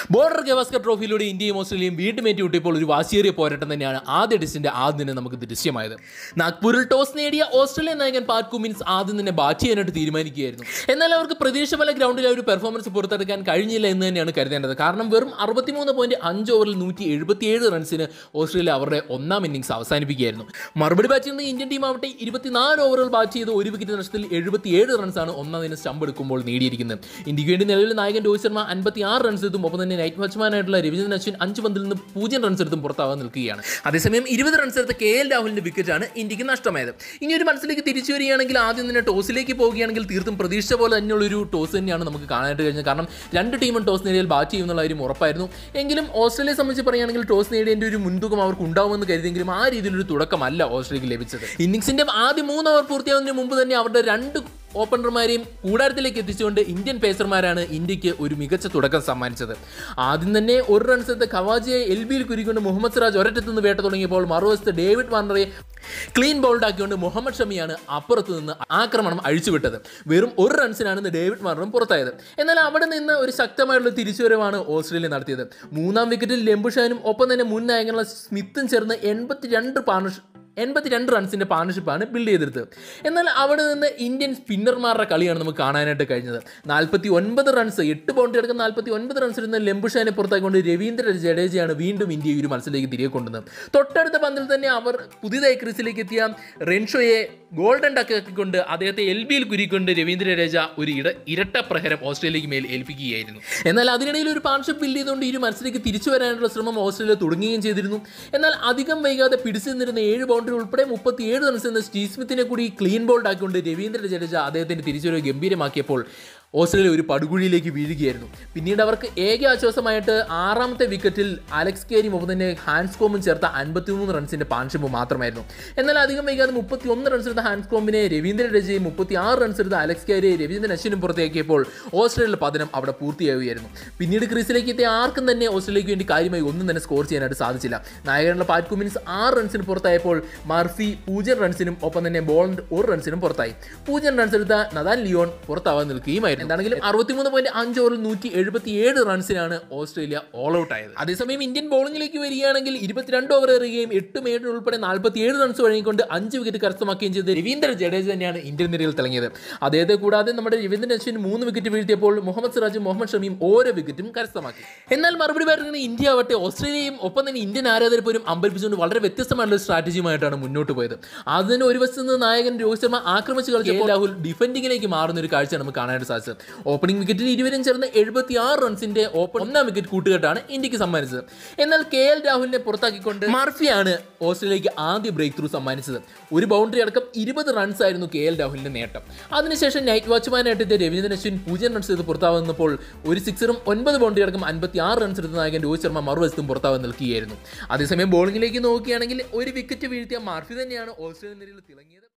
border Gavaskar ട്രോഫിയിലൂടെ ഇന്ത്യയും ഓസ്ട്രേലിയയും വീണ്ടും ഏറ്റുമുട്ടിയപ്പോൾ ഒരു വാശിയേറിയ പോരാട്ടം തന്നെയാണ് ആദ്യ ടെസ്റ്റിന്റെ ആദ്യം തന്നെ നമുക്ക് ദൃശ്യമായത് നാഗ്പൂരിൽ ടോസ് നേടിയ ഓസ്ട്രേലിയൻ നായകൻ പാറ്റ് കുമിൻസ് ആദ്യം തന്നെ ബാറ്റ് ചെയ്യാനായിട്ട് തീരുമാനിക്കുകയായിരുന്നു എന്നാൽ അവർക്ക് പ്രതീക്ഷ പോലെ ഗ്രൗണ്ടിൽ ഒരു പെർഫോമൻസ് പുറത്തെടുക്കാൻ കഴിഞ്ഞില്ല എന്ന് തന്നെയാണ് കരുതേണ്ടത് കാരണം വെറും അറുപത്തിമൂന്ന് പോയിന്റ് അഞ്ച് ഓവറിൽ നൂറ്റി എഴുപത്തിയേഴ് റൺസിന് ഓസ്ട്രേലിയ അവരുടെ ഒന്നാം ഇന്നിംഗ്സ് അവസാനിപ്പിക്കുകയായിരുന്നു മറുപടി ബാറ്റ് ചെയ്യുന്ന ഇന്ത്യൻ ടീം ആവട്ടെ ഇരുപത്തിനാല് ഓവറുകൾ ബാറ്റ് ചെയ്ത് ഒരു വിക്കറ്റ് നഷ്ടത്തിൽ എഴുപത്തിയേഴ് റൺസാണ് ഒന്നാം ദിനം സ്റ്റംപ് എടുക്കുമ്പോൾ നേടിയിരിക്കുന്നത് ഇന്ത്യക്ക് വേണ്ടി നിലവിൽ നായകൻ രോഹിത് ശർമ്മ അൻപത്തി ആറ് റൺസ് എടുത്തും ഒപ്പം തന്നെ നൈറ്റ് വാച്ച്മാനായിട്ടുള്ള രവീന്ദ്രൻ അശ്വിൻ അഞ്ച് പന്തിൽ നിന്ന് പൂജ്യം റൺസ് എടുത്തും പുറത്താവാൻ നിൽക്കുകയാണ് അതേസമയം ഇരുപത് റൺസ് എടുത്ത കെ എൽ രാഹുലിന്റെ വിക്കറ്റാണ് ഇന്ത്യക്ക് നഷ്ടമായത് ഇനി ഒരു മത്സരത്തിലേക്ക് തിരിച്ചു വരികയാണെങ്കിൽ ആദ്യം തന്നെ ടോസിലേക്ക് പോവുകയാണെങ്കിൽ തീർത്തും പ്രതീക്ഷിച്ച പോലെ തന്നെയുള്ള ഒരു ടോസ് തന്നെയാണ് നമുക്ക് കാണാനായിട്ട് കഴിഞ്ഞത് കാരണം രണ്ട് ടീമും ടോസ് നേടിയാൽ ബാറ്റ് ചെയ്യുമെന്നുള്ള കാര്യം ഉറപ്പായിരുന്നു എങ്കിലും ഓസ്ട്രേലിയയെ സംബന്ധിച്ച് പറയുകയാണെങ്കിൽ ടോസ് നേടിയതിന്റെ ഒരു മുൻതൂക്കം അവർക്ക് ഉണ്ടാവുമെന്ന് കരുതിയെങ്കിലും ആ രീതിയിലൊരു തുടക്കമല്ല ഓസ്ട്രേലിയക്ക് ലഭിച്ചത് ഇന്നിംഗ്സിന്റെ ആദ്യ മൂന്ന് ഓവർ പൂർത്തിയാവുന്നതിന് മുമ്പ് തന്നെ അവരുടെ രണ്ട് ഓപ്പണർമാരെയും കൂടാരത്തിലേക്ക് എത്തിച്ചുകൊണ്ട് ഇന്ത്യൻ പേസർമാരാണ് ഇന്ത്യക്ക് ഒരു മികച്ച തുടക്കം സമ്മാനിച്ചത് ആദ്യം തന്നെ ഒരു റൺസ് എടുത്ത് ഖവാജിയെ എൽ ബിയിൽ കുരുക്കൊണ്ട് മുഹമ്മദ് സിറാജ് ഒരറ്റത്ത് നിന്ന് വേട്ട തുടങ്ങിയപ്പോൾ മറുവശത്ത് ഡേവിഡ് വാർണറെ ക്ലീൻ ബൗൾഡ് ആക്കിക്കൊണ്ട് മുഹമ്മദ് ഷമിയാണ് അപ്പുറത്ത് നിന്ന് ആക്രമണം അഴിച്ചുവിട്ടത് വെറും ഒരു റൺസിനാണ് ഇന്ന് ഡേവിഡ് വാർണറും പുറത്തായത് എന്നാൽ അവിടെ നിന്ന് ഒരു ശക്തമായിട്ടുള്ള തിരിച്ചുവരവാണ് ഓസ്ട്രേലിയ നടത്തിയത് മൂന്നാം വിക്കറ്റിൽ ലെംബുഷാനും ഒപ്പം തന്നെ മുൻ നായകനുള്ള സ്മിത്തും ചേർന്ന് എൺപത്തി രണ്ട് പാർട്ണർഷിപ്പ് എൺപത്തിരണ്ട് റൺസിൻ്റെ പാർട്ണർഷിപ്പാണ് ബിൽഡ് ചെയ്തെടുത്തത് എന്നാൽ അവിടെ നിന്ന് ഇന്ത്യൻ സ്പിന്നർമാരുടെ കളിയാണ് നമുക്ക് കാണാനായിട്ട് കഴിഞ്ഞത് നാൽപ്പത്തി ഒൻപത് റൺസ് എട്ട് ബൗണ്ടറി അടക്കം നാൽപ്പത്തി ഒൻപത് റൺസ് ഇരുന്ന ലെംബുഷാനെ പുറത്താക്കിക്കൊണ്ട് രവീന്ദ്ര ജഡേജയാണ് വീണ്ടും ഇന്ത്യ ഈ ഒരു മത്സരത്തിലേക്ക് തിരികെ കൊണ്ടുവന്നത് തൊട്ടടുത്ത പന്തിൽ തന്നെ അവർ പുതിയതായി ക്രീസിലേക്ക് എത്തിയ റെൻഷോയെ ഗോൾഡൻ ഡക്ക് ആക്കിക്കൊണ്ട് അദ്ദേഹത്തെ എൽ ബിയിൽ കുരിക്കൊണ്ട് രവീന്ദ്ര ജഡേജ ഒരു ഇട ഇരട്ട പ്രഹരം ഓസ്ട്രേലിയക്ക് മേൽ ഏൽപ്പിക്കുകയായിരുന്നു എന്നാൽ അതിനിടയിൽ ഒരു പാർട്ണർഷിപ്പ് ബിൽഡ് ചെയ്തുകൊണ്ട് ഈ ഒരു മത്സരത്തിലേക്ക് തിരിച്ചു വരാനുള്ള ശ്രമം ഓസ്ട്രേലിയ തുടങ്ങുകയും ചെയ്തിരുന്നു എന്നാൽ അധികം വൈകാതെ പിടിച്ചു നിന്നിരുന്ന ഏഴ് ബൗണ്ടറി ഉൾപ്പെടെ മുപ്പത്തിയേഴ് റൺസ് എന്ന സ്റ്റീവ് സ്മിത്തിനെ കൂടി ക്ലീൻ ബോൾഡ് ആക്കിക്കൊണ്ട് രവീന്ദ്ര ജഡേജ അദ്ദേഹത്തിന്റെ തിരിച്ചുവരവ് ഗംഭീരമാക്കിയപ്പോൾ ഓസ്ട്രേലിയ ഒരു പടുകുഴിയിലേക്ക് വീഴുകയായിരുന്നു പിന്നീട് അവർക്ക് ഏക ആശ്വാസമായിട്ട് ആറാമത്തെ വിക്കറ്റിൽ അലക്സ് കേരിയും ഒപ്പം തന്നെ ഹാൻസ്കോമും ചേർത്ത അൻപത്തിമൂന്ന് റൺസിന്റെ പാൻഷിപ്പ് മാത്രമായിരുന്നു എന്നാൽ അധികം വൈകാതെ മുപ്പത്തി ഒന്ന് റൺസ് എടുത്ത ഹാൻസ്കോമിനെ രവീന്ദ്ര രജയും മുപ്പത്തി ആറ് റൺസ് എടുത്ത അലക്സ് കേരി രവീന്ദ്രൻ അശ്വിനും പുറത്തേക്കിയപ്പോൾ ഓസ്ട്രേലിയയുടെ പതനം അവിടെ പൂർത്തിയാവുകയായിരുന്നു പിന്നീട് ക്രീസിലേക്ക് എത്തിയ ആർക്കും തന്നെ ഓസ്ട്രേലിയക്ക് വേണ്ടി കാര്യമായി ഒന്നും തന്നെ സ്കോർ ചെയ്യാനായിട്ട് സാധിച്ചില്ല നായകനുള്ള പാറ്റ് കുമിൻസ് ആറ് റൺസിന് പുറത്തായപ്പോൾ മർഫി പൂജ്യം റൺസിനും ഒപ്പം തന്നെ ബോളണ്ട് ഒരു റൺസിനും പുറത്തായി പൂജ്യം റൺസ് എടുത്ത നദാൻ ലിയോൺ പുറത്താവാൻ നിൽക്കുകയുമായിരുന്നു എന്താണെങ്കിലും അറുപത്തിമൂന്ന് പോയിന്റ് അഞ്ച് ഓവറിൽ നൂറ്റി എഴുപത്തി ഏഴ് റൺസിനാണ് ഓസ്ട്രേലിയ ഓൾ ഔട്ട് ആയത് അതേസമയം ഇന്ത്യൻ ബോളിംഗിലേക്ക് വരികയാണെങ്കിൽ ഇരുപത്തിരണ്ട് ഓവർ എറിയുകയും എട്ട് മേഡിന് ഉൾപ്പെടെ നാൽപ്പത്തി ഏഴ് റൺസ് വഴങ്ങിക്കൊണ്ട് അഞ്ച് വിക്കറ്റ് കരസ്ഥമാക്കുകയും ചെയ്ത് രവീന്ദ്ര ജഡേജ തന്നെയാണ് ഇന്ത്യൻ നിരയിൽ തിളങ്ങിയത് അദ്ദേഹത്തെ കൂടാതെ നമ്മുടെ രവീന്ദ്രൻ അശ്വിൻ മൂന്ന് വിക്കറ്റ് വീഴ്ത്തിയപ്പോൾ മുഹമ്മദ് സിറാജും മുഹമ്മദ് ഷമിയും ഓരോ വിക്കറ്റും കരസ്ഥമാക്കി എന്നാൽ മറുപടി പറയുന്നത് ഇന്ത്യ ആവട്ടെ ഓസ്ട്രേലിയയും ഒപ്പം തന്നെ ഇന്ത്യൻ ആരാധകരെ പോലും അമ്പരിപ്പിച്ചുകൊണ്ട് വളരെ വ്യത്യസ്തമായിട്ടുള്ള സ്ട്രാറ്റജിയുമായിട്ടാണ് മുന്നോട്ട് പോയത് അതിന് ഒരു വശത്ത് നിന്ന് നായകൻ രോഹിത് ശർമ്മ ആക്രമിച്ച് കളിച്ചപ്പോൾ രാഹുൽ ഡിഫൻഡിങ്ങിലേക്ക് മാറുന്ന ഒരു കാഴ്ച നമുക്ക് കാണാനായിട്ട് സാധിച്ചത് ഓപ്പണിംഗ് വിക്കറ്റിൽ ഇരുവരും ചേർന്ന് എഴുപത്തി ആറ് റൺസിന്റെ ഓപ്പൺ ഒന്നാം വിക്കറ്റ് കൂട്ടുകെട്ടാണ് ഇന്ത്യക്ക് സമ്മാനിച്ചത് എന്നാൽ കെ എൽ രാഹുലിനെ പുറത്താക്കിക്കൊണ്ട് മർഫിയാണ് ഓസ്ട്രേലിയക്ക് ആദ്യ ബ്രേക്ക് ത്രൂ സമ്മാനിച്ചത് ഒരു ബൗണ്ടറി അടക്കം ഇരുപത് റൺസ് ആയിരുന്നു കെ എൽ രാഹുലിന്റെ നേട്ടം അതിനുശേഷം നൈറ്റ് വാച്ച്മാനായിട്ട് രവീന്ദ്രൻ അശ്വിൻ പൂജ്യം റൺസ് ചെയ്ത് പുറത്താവുന്നപ്പോൾ ഒരു സിക്സറും ഒൻപത് ബൗണ്ടറി അടക്കം അൻപത്തി ആറ് റൺസ് എടുത്ത നായകൻ രോഹിത് ശർമ്മ മറുവശത്തും പുറത്താവാൻ നിൽക്കുകയായിരുന്നു അതേസമയം ബോളിംഗിലേക്ക് നോക്കുകയാണെങ്കിൽ ഒരു വിക്കറ്റ് വീഴ്ത്തിയ മാർഫി തന്നെയാണ് ഓസ്ട്രേലിയൻ നിരയിൽ തിളങ്ങിയത്